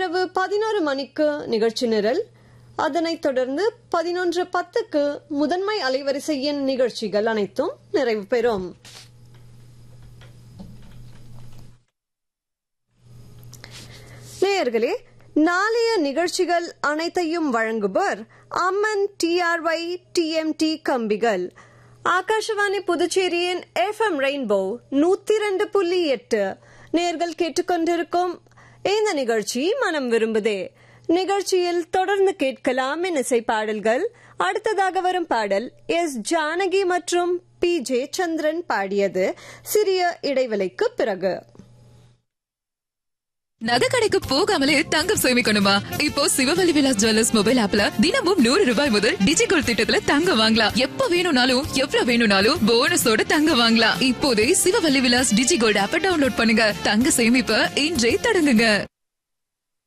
இரவு பதினோரு மணிக்கு நிகழ்ச்சி நிரல் அதனைத் தொடர்ந்து பதினொன்று பத்துக்கு முதன்மை அலைவரிசையின் நிகழ்ச்சிகள் அனைத்தும் நிறைவு பெறும் நேயர்களே நாளைய நிகழ்ச்சிகள் அனைத்தையும் வழங்குபவர் அம்மன் டிஆர்ஒய் டிஎம்டி கம்பிகள் ஆகாஷவாணி புதுச்சேரியின் எஃப்எம் ரெயின்போ நூத்தி ரெண்டு புள்ளி எட்டு நேர்கள் கேட்டுக்கொண்டிருக்கும் இந்த நிகழ்ச்சி மனம் விரும்புதே நிகழ்ச்சியில் தொடர்ந்து கேட்கலாம் இசை பாடல்கள் அடுத்ததாக வரும் பாடல் எஸ் ஜானகி மற்றும் பி ஜே சந்திரன் பாடியது சிறிய இடைவெளிக்கு பிறகு நகை கடைக்கு போகாமலே தங்கம் சேமிக்கணுமா இப்போ சிவவலி விலாஸ் ஜுவல்லர்ஸ் மொபைல் ஆப்ல தினமும் நூறு ரூபாய் முதல் டிஜிகோல் திட்டத்துல தங்கம் வாங்கலாம் எப்ப வேணும்னாலும் எவ்வளவு வேணும்னாலும் போனஸோட தங்கம் வாங்கலாம் இப்போதே சிவவல்லி விலாஸ் டிஜிகோல்ட் ஆப்ப டவுன்லோட் பண்ணுங்க தங்க சேமிப்ப இன்றே தொடங்குங்க